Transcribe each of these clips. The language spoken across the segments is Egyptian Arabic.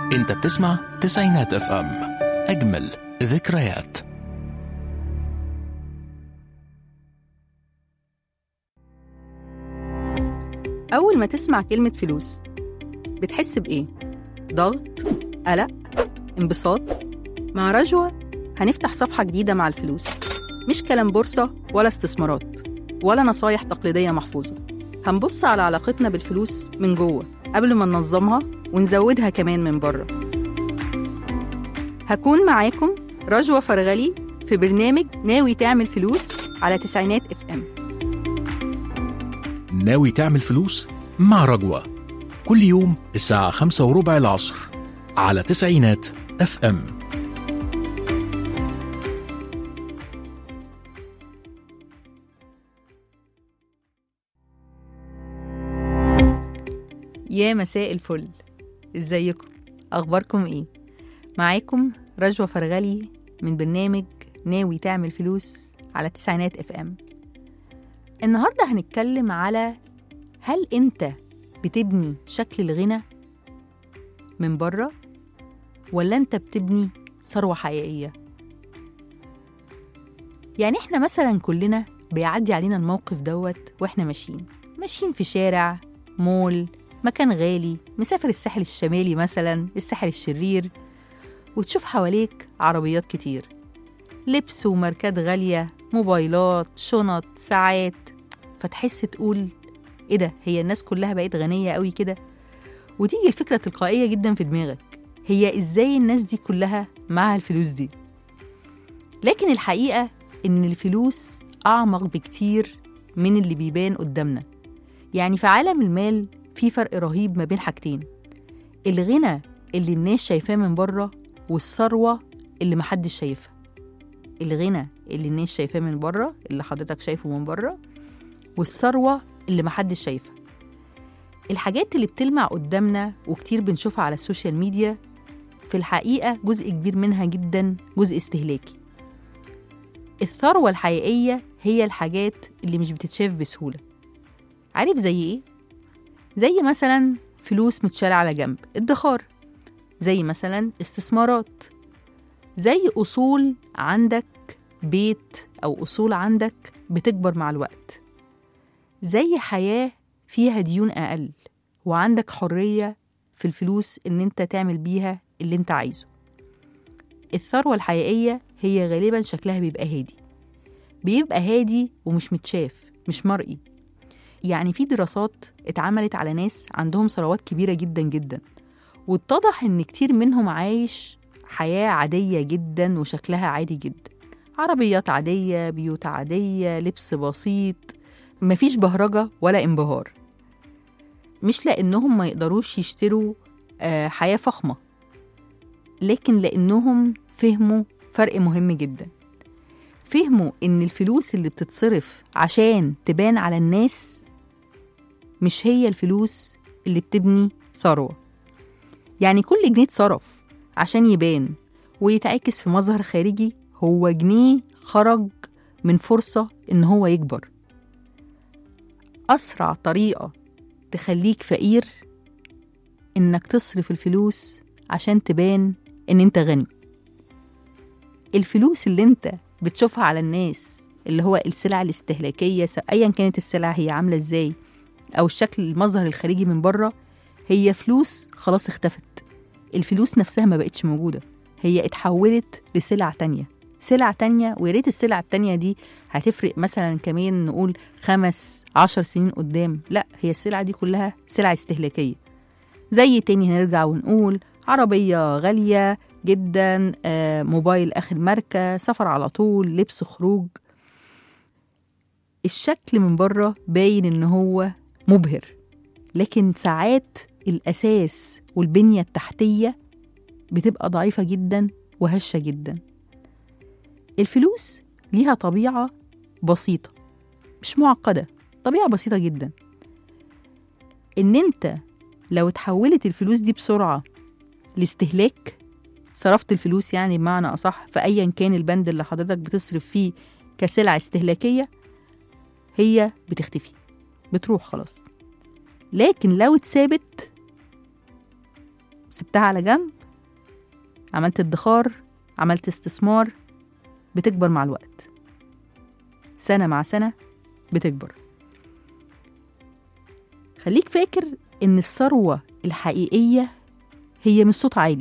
انت بتسمع تسعينات اف ام اجمل ذكريات أول ما تسمع كلمة فلوس بتحس بإيه؟ ضغط؟ قلق؟ انبساط؟ مع رجوة هنفتح صفحة جديدة مع الفلوس مش كلام بورصة ولا استثمارات ولا نصايح تقليدية محفوظة هنبص على علاقتنا بالفلوس من جوه قبل ما ننظمها ونزودها كمان من بره هكون معاكم رجوة فرغلي في برنامج ناوي تعمل فلوس على تسعينات اف ام ناوي تعمل فلوس مع رجوة كل يوم الساعة خمسة وربع العصر على تسعينات اف ام يا مساء الفل ازيكم اخباركم ايه معاكم رجوة فرغلي من برنامج ناوي تعمل فلوس على تسعينات اف ام النهارده هنتكلم على هل انت بتبني شكل الغنى من بره ولا انت بتبني ثروة حقيقية يعني احنا مثلا كلنا بيعدي علينا الموقف دوت واحنا ماشيين ماشيين في شارع مول مكان غالي مسافر الساحل الشمالي مثلا الساحل الشرير وتشوف حواليك عربيات كتير لبس وماركات غالية موبايلات شنط ساعات فتحس تقول ايه ده هي الناس كلها بقت غنية قوي كده وتيجي الفكرة تلقائية جدا في دماغك هي ازاي الناس دي كلها معاها الفلوس دي لكن الحقيقة ان الفلوس اعمق بكتير من اللي بيبان قدامنا يعني في عالم المال في فرق رهيب ما بين حاجتين الغنى اللي الناس شايفاه من بره والثروة اللي محدش شايفها الغنى اللي الناس شايفاه من بره اللي حضرتك شايفه من بره والثروة اللي محدش شايفها الحاجات اللي بتلمع قدامنا وكتير بنشوفها على السوشيال ميديا في الحقيقة جزء كبير منها جدا جزء استهلاكي الثروة الحقيقية هي الحاجات اللي مش بتتشاف بسهولة عارف زي ايه؟ زي مثلا فلوس متشالة على جنب ادخار زي مثلا استثمارات زي أصول عندك بيت أو أصول عندك بتكبر مع الوقت زي حياة فيها ديون أقل وعندك حرية في الفلوس إن أنت تعمل بيها اللي أنت عايزه الثروة الحقيقية هي غالبا شكلها بيبقى هادي بيبقى هادي ومش متشاف مش مرئي يعني في دراسات اتعملت على ناس عندهم ثروات كبيرة جدا جدا واتضح إن كتير منهم عايش حياة عادية جدا وشكلها عادي جدا عربيات عادية بيوت عادية لبس بسيط مفيش بهرجة ولا انبهار مش لأنهم ما يقدروش يشتروا آه، حياة فخمة لكن لأنهم فهموا فرق مهم جدا فهموا إن الفلوس اللي بتتصرف عشان تبان على الناس مش هي الفلوس اللي بتبني ثروة يعني كل جنيه اتصرف عشان يبان ويتعكس في مظهر خارجي هو جنيه خرج من فرصة إن هو يكبر أسرع طريقة تخليك فقير إنك تصرف الفلوس عشان تبان إن أنت غني الفلوس اللي أنت بتشوفها على الناس اللي هو السلع الاستهلاكية س- أيا كانت السلع هي عاملة إزاي أو الشكل المظهر الخارجي من بره هي فلوس خلاص اختفت الفلوس نفسها ما بقتش موجودة هي اتحولت لسلع تانية سلع تانية ويا ريت السلع التانية دي هتفرق مثلا كمان نقول خمس عشر سنين قدام لا هي السلع دي كلها سلع استهلاكية زي تاني هنرجع ونقول عربية غالية جدا آه، موبايل آخر ماركة سفر على طول لبس خروج الشكل من بره باين إن هو مبهر لكن ساعات الأساس والبنية التحتية بتبقى ضعيفة جدا وهشة جدا الفلوس ليها طبيعة بسيطة مش معقدة طبيعة بسيطة جدا إن أنت لو اتحولت الفلوس دي بسرعة لاستهلاك صرفت الفلوس يعني بمعنى أصح في أيا كان البند اللي حضرتك بتصرف فيه كسلعة استهلاكية هي بتختفي بتروح خلاص لكن لو اتثابت سبتها على جنب عملت ادخار عملت استثمار بتكبر مع الوقت سنة مع سنة بتكبر خليك فاكر إن الثروة الحقيقية هي مش صوت عالي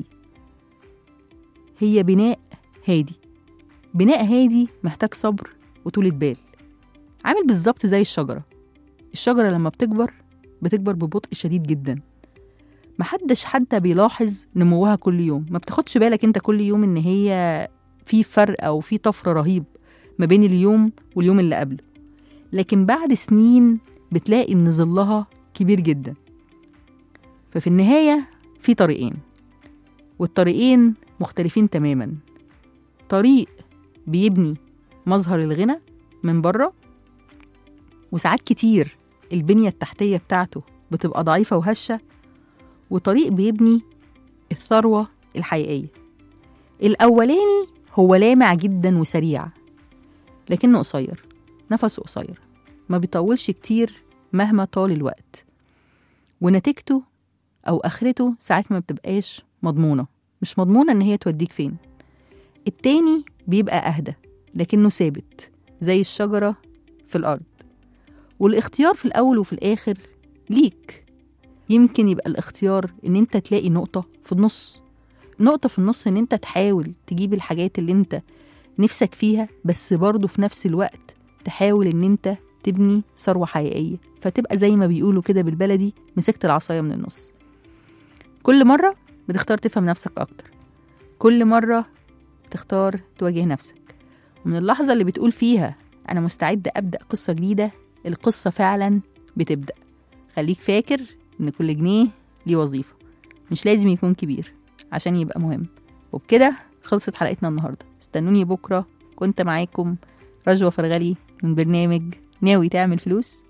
هي بناء هادي بناء هادي محتاج صبر وطولة بال عامل بالظبط زي الشجرة الشجرة لما بتكبر بتكبر ببطء شديد جدا محدش حتى بيلاحظ نموها كل يوم ما بتاخدش بالك انت كل يوم ان هي في فرق او في طفرة رهيب ما بين اليوم واليوم اللي قبله لكن بعد سنين بتلاقي ان ظلها كبير جدا ففي النهاية في طريقين والطريقين مختلفين تماما طريق بيبني مظهر الغنى من بره وساعات كتير البنية التحتية بتاعته بتبقى ضعيفة وهشة وطريق بيبني الثروة الحقيقية الأولاني هو لامع جدا وسريع لكنه قصير نفسه قصير ما بيطولش كتير مهما طال الوقت ونتيجته أو آخرته ساعات ما بتبقاش مضمونة مش مضمونة إن هي توديك فين التاني بيبقى أهدى لكنه ثابت زي الشجرة في الأرض والاختيار في الأول وفي الآخر ليك يمكن يبقى الاختيار إن أنت تلاقي نقطة في النص نقطة في النص إن أنت تحاول تجيب الحاجات اللي أنت نفسك فيها بس برضه في نفس الوقت تحاول إن أنت تبني ثروة حقيقية فتبقى زي ما بيقولوا كده بالبلدي مسكت العصاية من النص كل مرة بتختار تفهم نفسك أكتر كل مرة تختار تواجه نفسك ومن اللحظة اللي بتقول فيها أنا مستعد أبدأ قصة جديدة القصة فعلا بتبدأ خليك فاكر إن كل جنيه ليه وظيفة مش لازم يكون كبير عشان يبقى مهم وبكده خلصت حلقتنا النهاردة استنوني بكرة كنت معاكم رجوة فرغلي من برنامج ناوي تعمل فلوس